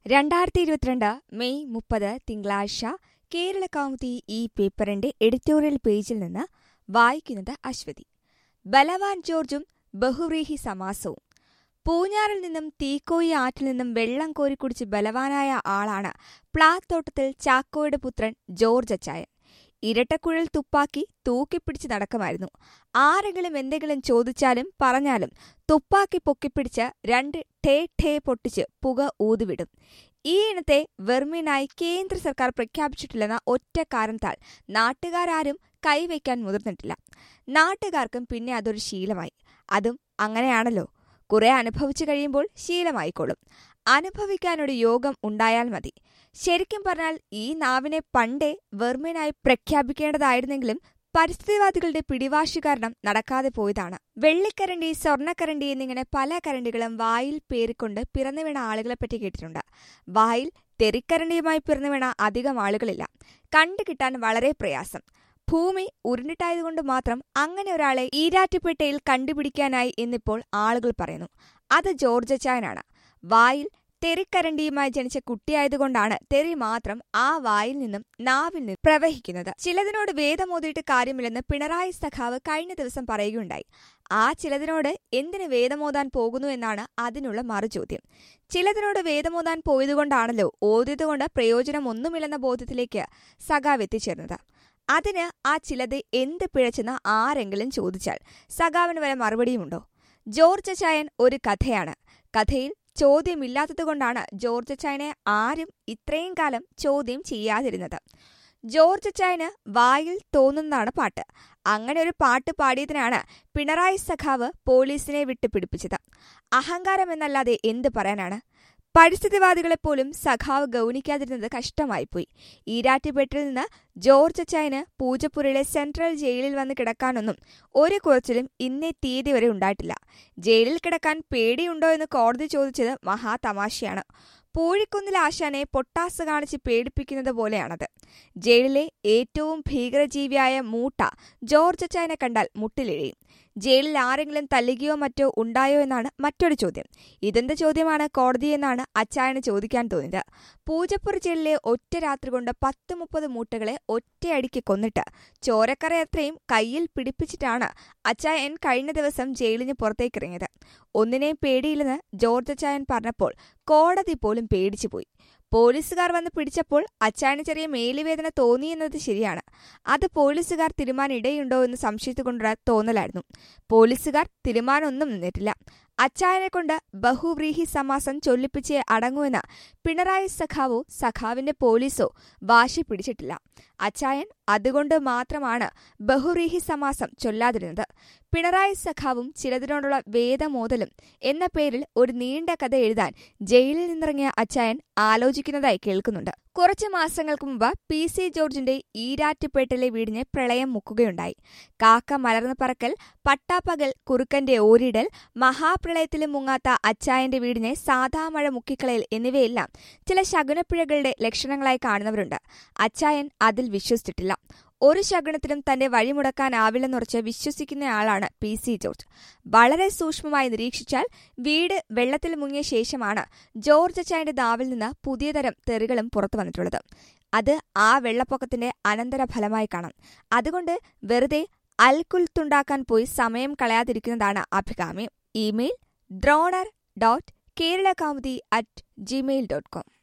രണ്ടായിരത്തി ഇരുപത്തിരണ്ട് മെയ് മുപ്പത് തിങ്കളാഴ്ച കേരള കൗമുദി ഈ പേപ്പറിന്റെ എഡിറ്റോറിയൽ പേജിൽ നിന്ന് വായിക്കുന്നത് അശ്വതി ബലവാൻ ജോർജും ബഹുവ്രീഹി സമാസവും പൂഞ്ഞാറിൽ നിന്നും തീക്കോയി ആറ്റിൽ നിന്നും വെള്ളം കോരിക്കുടിച്ച് ബലവാനായ ആളാണ് പ്ലാത്തോട്ടത്തിൽ ചാക്കോയുടെ പുത്രൻ ജോർജ് അച്ചായൻ ഇരട്ടക്കുഴൽ തുപ്പാക്കി തൂക്കിപ്പിടിച്ച് നടക്കുമായിരുന്നു ആരെങ്കിലും എന്തെങ്കിലും ചോദിച്ചാലും പറഞ്ഞാലും തുപ്പാക്കി പൊക്കിപ്പിടിച്ച് രണ്ട് ടേ ടേ പൊട്ടിച്ച് പുക ഊതുവിടും ഈ ഇനത്തെ വെർമീനായി കേന്ദ്ര സർക്കാർ പ്രഖ്യാപിച്ചിട്ടില്ലെന്ന ഒറ്റ കാരണത്താൽ നാട്ടുകാരാരും കൈവയ്ക്കാൻ മുതിർന്നിട്ടില്ല നാട്ടുകാർക്കും പിന്നെ അതൊരു ശീലമായി അതും അങ്ങനെയാണല്ലോ കുറെ അനുഭവിച്ചു കഴിയുമ്പോൾ ശീലമായിക്കോളും അനുഭവിക്കാനൊരു യോഗം ഉണ്ടായാൽ മതി ശരിക്കും പറഞ്ഞാൽ ഈ നാവിനെ പണ്ടേ വെർമീനായി പ്രഖ്യാപിക്കേണ്ടതായിരുന്നെങ്കിലും പരിസ്ഥിതിവാദികളുടെ പിടിവാശി കാരണം നടക്കാതെ പോയതാണ് വെള്ളിക്കരണ്ടി സ്വർണ്ണക്കരണ്ടി എന്നിങ്ങനെ പല കരണ്ടികളും വായിൽ പേറിക്കൊണ്ട് പിറന്നു വീണ ആളുകളെപ്പറ്റി കേട്ടിട്ടുണ്ട് വായിൽ തെറിക്കരണ്ടിയുമായി പിറന്നു വീണ അധികം ആളുകളില്ല കണ്ടുകിട്ടാൻ വളരെ പ്രയാസം ഭൂമി ഉരുണ്ടിട്ടായതുകൊണ്ട് മാത്രം അങ്ങനെ ഒരാളെ ഈരാറ്റുപേട്ടയിൽ കണ്ടുപിടിക്കാനായി എന്നിപ്പോൾ ആളുകൾ പറയുന്നു അത് ജോർജ് ചായനാണ് വായിൽ തെറിക്കരണ്ടിയുമായി ജനിച്ച കുട്ടിയായതുകൊണ്ടാണ് തെറി മാത്രം ആ വായിൽ നിന്നും നാവിൽ നിന്നും പ്രവഹിക്കുന്നത് ചിലതിനോട് വേദമോതിയിട്ട് കാര്യമില്ലെന്ന് പിണറായി സഖാവ് കഴിഞ്ഞ ദിവസം പറയുകയുണ്ടായി ആ ചിലതിനോട് എന്തിന് വേദമോതാൻ പോകുന്നു എന്നാണ് അതിനുള്ള മറുചോദ്യം ചിലതിനോട് വേദമോതാൻ പോയതുകൊണ്ടാണല്ലോ ഓതിയതുകൊണ്ട് പ്രയോജനമൊന്നുമില്ലെന്ന ബോധ്യത്തിലേക്ക് സഖാവ് എത്തിച്ചേർന്നത് അതിന് ആ ചിലത് എന്ത് പിഴച്ചെന്ന് ആരെങ്കിലും ചോദിച്ചാൽ സഖാവിന് വല്ല മറുപടിയുമുണ്ടോ ജോർജ് ചായൻ ഒരു കഥയാണ് കഥയിൽ ചോദ്യമില്ലാത്തതുകൊണ്ടാണ് ജോർജ് ചായനെ ആരും ഇത്രയും കാലം ചോദ്യം ചെയ്യാതിരുന്നത് ജോർജ് ചായന് വായിൽ തോന്നുന്നതാണ് പാട്ട് അങ്ങനെ ഒരു പാട്ട് പാടിയതിനാണ് പിണറായി സഖാവ് പോലീസിനെ വിട്ടുപിടിപ്പിച്ചത് അഹങ്കാരം എന്നല്ലാതെ എന്ത് പറയാനാണ് പരിസ്ഥിതിവാദികളെപ്പോലും സഖാവ് ഗൗനിക്കാതിരുന്നത് കഷ്ടമായിപ്പോയി ഈരാറ്റുപേട്ടിൽ നിന്ന് ജോർജ് ചായന് പൂജപ്പുരയിലെ സെൻട്രൽ ജയിലിൽ വന്ന് കിടക്കാനൊന്നും ഒരു കുറച്ചിലും ഇന്നേ തീയതി വരെ ഉണ്ടായിട്ടില്ല ജയിലിൽ കിടക്കാൻ പേടിയുണ്ടോ എന്ന് കോടതി ചോദിച്ചത് മഹാതമാശയാണ് പൂഴിക്കുന്നിൽ ആശാനെ പൊട്ടാസ് കാണിച്ച് പേടിപ്പിക്കുന്നത് പോലെയാണത് ജയിലിലെ ഏറ്റവും ഭീകരജീവിയായ മൂട്ട ജോർജ് അച്ചായനെ കണ്ടാൽ മുട്ടിലിഴയും ജയിലിൽ ആരെങ്കിലും തല്ലുകയോ മറ്റോ ഉണ്ടായോ എന്നാണ് മറ്റൊരു ചോദ്യം ഇതെന്ത് ചോദ്യമാണ് കോടതിയെന്നാണ് അച്ചായന് ചോദിക്കാൻ തോന്നിയത് പൂജപ്പുര ജയിലിലെ ഒറ്റ രാത്രി കൊണ്ട് പത്ത് മുപ്പത് മൂട്ടകളെ ഒറ്റയടിക്ക് കൊന്നിട്ട് ചോരക്കറയത്രയും കയ്യിൽ പിടിപ്പിച്ചിട്ടാണ് അച്ചായൻ കഴിഞ്ഞ ദിവസം ജയിലിന് പുറത്തേക്കിറങ്ങിയത് ഒന്നിനെയും പേടിയില്ലെന്ന് ജോർജ് അച്ചായൻ പറഞ്ഞപ്പോൾ കോടതി പോലും പേടിച്ചുപോയി പോലീസുകാർ വന്ന് പിടിച്ചപ്പോൾ അച്ചായന് ചെറിയ മേലുവേദന തോന്നിയെന്നത് ശരിയാണ് അത് പോലീസുകാർ തിരുമാനിടയുണ്ടോ എന്ന് സംശയിച്ചുകൊണ്ടുള്ള തോന്നലായിരുന്നു പോലീസുകാർ തിരുമാനൊന്നും നിന്നിട്ടില്ല അച്ചായനെ കൊണ്ട് ബഹുവ്രീഹി സമാസം ചൊല്ലിപ്പിച്ചേ അടങ്ങുമെന്ന് പിണറായി സഖാവോ സഖാവിന്റെ പോലീസോ വാശി പിടിച്ചിട്ടില്ല അച്ചായൻ അതുകൊണ്ട് മാത്രമാണ് ബഹുവ്രീഹി സമാസം ചൊല്ലാതിരുന്നത് പിണറായി സഖാവും ചിലതിനോടുള്ള വേദമോതലും എന്ന പേരിൽ ഒരു നീണ്ട കഥ എഴുതാൻ ജയിലിൽ നിന്നിറങ്ങിയ അച്ചായൻ ആലോചിക്കുന്നതായി കേൾക്കുന്നുണ്ട് കുറച്ചു മാസങ്ങൾക്ക് മുമ്പ് പി സി ജോർജിന്റെ ഈരാറ്റുപേട്ടിലെ വീടിന് പ്രളയം മുക്കുകയുണ്ടായി കാക്ക മലർന്നു പറക്കൽ പട്ടാപ്പകൽ കുറുക്കന്റെ ഓരിടൽ മഹാപ്രളയത്തിലും മുങ്ങാത്ത അച്ചായന്റെ വീടിനെ സാധാ മഴ മുക്കിക്കളയൽ എന്നിവയെല്ലാം ചില ശകുനപ്പിഴകളുടെ ലക്ഷണങ്ങളായി കാണുന്നവരുണ്ട് അച്ചായൻ അതിൽ വിശ്വസിച്ചിട്ടില്ല ഒരു ശകുനത്തിലും തന്റെ വഴിമുടക്കാനാവില്ലെന്നുറച്ച് വിശ്വസിക്കുന്നയാളാണ് പി സി ജോർജ് വളരെ സൂക്ഷ്മമായി നിരീക്ഷിച്ചാൽ വീട് വെള്ളത്തിൽ മുങ്ങിയ ശേഷമാണ് ജോർജ് അച്ചായന്റെ ദാവിൽ നിന്ന് പുതിയ തരം തെറികളും പുറത്തു വന്നിട്ടുള്ളത് അത് ആ വെള്ളപ്പൊക്കത്തിന്റെ അനന്തരഫലമായി കാണാം അതുകൊണ്ട് വെറുതെ അൽക്കുൽത്തുണ്ടാക്കാൻ പോയി സമയം കളയാതിരിക്കുന്നതാണ് അഭികാമ്യം ഇമെയിൽ ദ്രോണർ dot Kerala Kaumudi at Gmail dot com